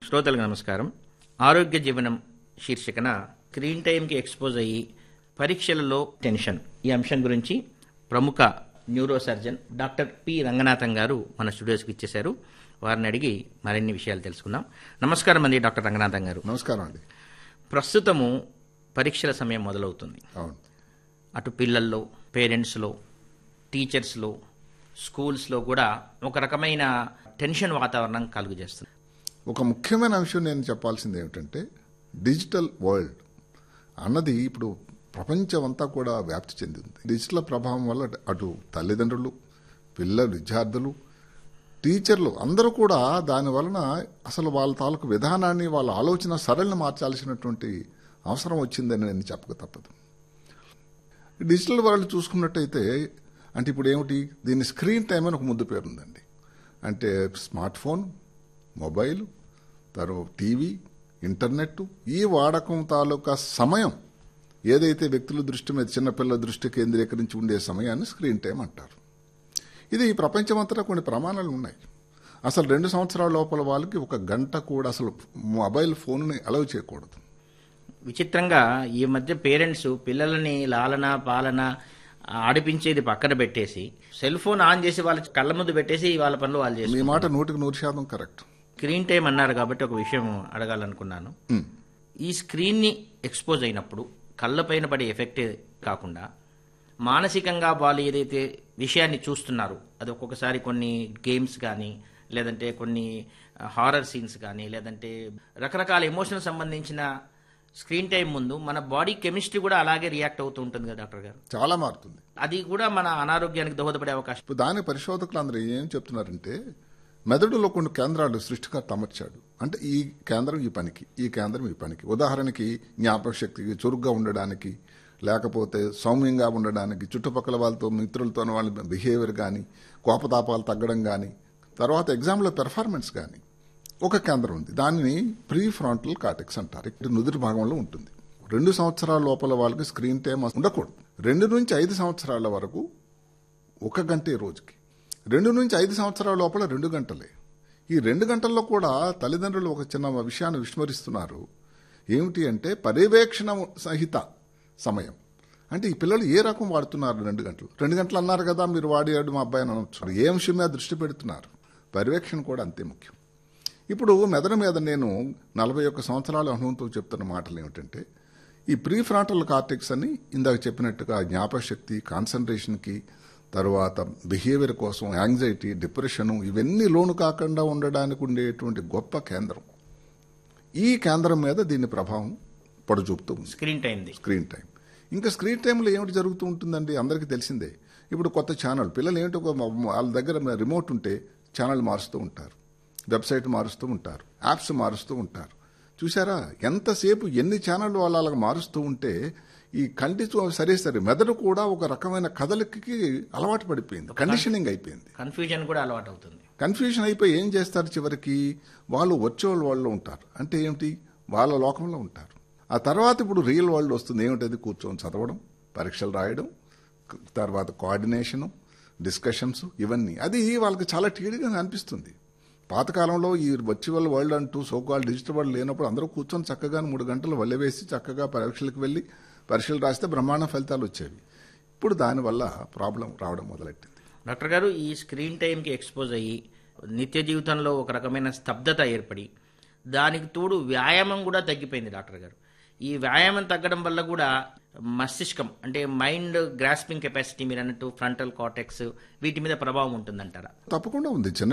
శ్రోతలకు నమస్కారం ఆరోగ్య జీవనం శీర్షికన స్క్రీన్ టైంకి ఎక్స్పోజ్ అయ్యి పరీక్షలలో టెన్షన్ ఈ అంశం గురించి ప్రముఖ neuro surgeon doctor P Ranganathan గారు మన స్టూడియోస్కి ఇచ్చేశారు వారిని అడిగి మరిన్ని విషయాలు తెలుసుకుందాం నమస్కారం అండి డాక్టర్ రంగనాథన్ గారు నమస్కారం అండి ప్రస్తుతము పరీక్షల సమయం మొదలవుతుంది అవును అటు పిల్లల్లో పేరెంట్స్లో టీచర్స్లో స్కూల్స్లో కూడా ఒక రకమైన టెన్షన్ వాతావరణం కలుగజేస్తుంది ఒక ముఖ్యమైన అంశం నేను చెప్పాల్సింది ఏమిటంటే డిజిటల్ వరల్డ్ అన్నది ఇప్పుడు ప్రపంచం అంతా కూడా వ్యాప్తి చెందింది డిజిటల్ ప్రభావం వల్ల అటు తల్లిదండ్రులు పిల్లలు విద్యార్థులు టీచర్లు అందరూ కూడా దాని వలన అసలు వాళ్ళ తాలూకు విధానాన్ని వాళ్ళ ఆలోచన సరళిని మార్చాల్సినటువంటి అవసరం వచ్చిందని నేను చెప్పక తప్పదు డిజిటల్ వరల్డ్ చూసుకున్నట్టయితే అంటే ఇప్పుడు ఏమిటి దీని స్క్రీన్ టైం అని ఒక ముద్దు పేరుందండి అంటే స్మార్ట్ ఫోన్ మొబైల్ తర్వాత టీవీ ఇంటర్నెట్ ఈ వాడకం తాలూకా సమయం ఏదైతే వ్యక్తుల దృష్టి మీద చిన్నపిల్లల దృష్టి కేంద్రీకరించి ఉండే సమయాన్ని స్క్రీన్ టైం అంటారు ఇది ప్రపంచమంతటా కొన్ని ప్రమాణాలు ఉన్నాయి అసలు రెండు సంవత్సరాల లోపల వాళ్ళకి ఒక గంట కూడా అసలు మొబైల్ ఫోన్ని అలౌ చేయకూడదు విచిత్రంగా ఈ మధ్య పేరెంట్స్ పిల్లలని లాలన పాలన ఆడిపించేది పక్కన పెట్టేసి సెల్ ఫోన్ ఆన్ చేసి వాళ్ళ కళ్ళ ముందు పెట్టేసి వాళ్ళ పనులు వాళ్ళు చేసి మీ మాట నూటికి నూరు శాతం కరెక్ట్ స్క్రీన్ టైం అన్నారు కాబట్టి ఒక విషయం అడగాలనుకున్నాను ఈ స్క్రీన్ ని ఎక్స్పోజ్ అయినప్పుడు కళ్ళపైన పడే ఎఫెక్ట్ కాకుండా మానసికంగా వాళ్ళు ఏదైతే విషయాన్ని చూస్తున్నారు అది ఒక్కొక్కసారి కొన్ని గేమ్స్ కానీ లేదంటే కొన్ని హారర్ సీన్స్ కానీ లేదంటే రకరకాల ఎమోషన్ సంబంధించిన స్క్రీన్ టైం ముందు మన బాడీ కెమిస్ట్రీ కూడా అలాగే రియాక్ట్ అవుతూ ఉంటుంది కదా డాక్టర్ గారు చాలా మారుతుంది అది కూడా మన అనారోగ్యానికి దోహదపడే అవకాశం ఇప్పుడు దాని పరిశోధకులు అందరూ ఏం చెప్తున్నారంటే మెదడులో కొన్ని కేంద్రాలు సృష్టికర్త అమర్చాడు అంటే ఈ కేంద్రం ఈ పనికి ఈ కేంద్రం ఈ పనికి ఉదాహరణకి జ్ఞాపక శక్తికి చురుగ్గా ఉండడానికి లేకపోతే సౌమ్యంగా ఉండడానికి చుట్టుపక్కల వాళ్ళతో మిత్రులతో వాళ్ళ బిహేవియర్ కానీ కోపతాపాలు తగ్గడం కానీ తర్వాత ఎగ్జామ్లో పెర్ఫార్మెన్స్ కానీ ఒక కేంద్రం ఉంది దానిని ప్రీ ఫ్రాంటల్ కార్టెక్స్ అంటారు ఇక్కడ నుదురు భాగంలో ఉంటుంది రెండు సంవత్సరాల లోపల వాళ్ళకి స్క్రీన్ టైం ఉండకూడదు రెండు నుంచి ఐదు సంవత్సరాల వరకు ఒక గంటే రోజుకి రెండు నుంచి ఐదు సంవత్సరాల లోపల రెండు గంటలే ఈ రెండు గంటల్లో కూడా తల్లిదండ్రులు ఒక చిన్న విషయాన్ని విస్మరిస్తున్నారు ఏమిటి అంటే పర్యవేక్షణ సహిత సమయం అంటే ఈ పిల్లలు ఏ రకం వాడుతున్నారు రెండు గంటలు రెండు గంటలు అన్నారు కదా మీరు వాడాడు మా అబ్బాయి అని అనొచ్చు ఏ విషయం మీద దృష్టి పెడుతున్నారు పర్యవేక్షణ కూడా అంతే ముఖ్యం ఇప్పుడు మెదడు మీద నేను నలభై ఒక్క సంవత్సరాల అనుభవంతో చెప్తున్న మాటలు ఏమిటంటే ఈ ప్రీ ఫ్రాంటల్ కార్టెక్స్ అని ఇందాక చెప్పినట్టుగా జ్ఞాపకశక్తి కాన్సన్ట్రేషన్కి తర్వాత బిహేవియర్ కోసం యాంగ్జైటీ డిప్రెషన్ ఇవన్నీ లోను కాకుండా ఉండడానికి ఉండేటువంటి గొప్ప కేంద్రం ఈ కేంద్రం మీద దీని ప్రభావం పడుచూపుతూ ఉంది స్క్రీన్ టైంది స్క్రీన్ టైం ఇంకా స్క్రీన్ టైంలో ఏమిటి జరుగుతూ ఉంటుందండి అందరికీ తెలిసిందే ఇప్పుడు కొత్త ఛానల్ పిల్లలు ఏంటో ఒక వాళ్ళ దగ్గర రిమోట్ ఉంటే ఛానల్ మారుస్తూ ఉంటారు వెబ్సైట్ మారుస్తూ ఉంటారు యాప్స్ మారుస్తూ ఉంటారు చూసారా ఎంతసేపు ఎన్ని ఛానళ్ళు వాళ్ళు అలాగ మారుస్తూ ఉంటే ఈ కంటి చూ- సరే సరే మెదడు కూడా ఒక రకమైన కదలికకి అలవాటు పడిపోయింది కండిషనింగ్ అయిపోయింది కన్ఫ్యూజన్ కూడా అలవాటు అవుతుంది కన్ఫ్యూజన్ అయిపోయి ఏం చేస్తారు చివరికి వాళ్ళు వర్చువల్ వరల్డ్లో ఉంటారు అంటే ఏమిటి వాళ్ళ లోకంలో ఉంటారు ఆ తర్వాత ఇప్పుడు రియల్ వరల్డ్ వస్తుంది ఏమిటది కూర్చొని చదవడం పరీక్షలు రాయడం క- తర్వాత కోఆర్డినేషను డిస్కషన్స్ ఇవన్నీ అది వాళ్ళకి చాలా టీడీగా అనిపిస్తుంది పాతకాలంలో ఈ వర్చువల్ వరల్డ్ అంటూ సోకాల్ డిజిటల్ వరల్డ్ లేనప్పుడు అందరూ కూర్చొని చక్కగా మూడు గంటలు వల్లెవేసి చక్కగా పరీక్షలకు వెళ్ళి పరీక్షలు రాస్తే బ్రహ్మాండ ఫలితాలు వచ్చేవి ఇప్పుడు దానివల్ల ప్రాబ్లం రావడం మొదలెట్టింది డాక్టర్ గారు ఈ స్క్రీన్ టైంకి ఎక్స్పోజ్ అయ్యి నిత్య జీవితంలో ఒక రకమైన స్తబ్దత ఏర్పడి దానికి తోడు వ్యాయామం కూడా తగ్గిపోయింది డాక్టర్ గారు ఈ వ్యాయామం తగ్గడం వల్ల కూడా మస్తిష్కం అంటే మైండ్ గ్రాస్పింగ్ కెపాసిటీ మీరు అన్నట్టు ఫ్రంటల్ కార్టెక్స్ వీటి మీద ప్రభావం ఉంటుందంటారా తప్పకుండా ఉంది చిన్న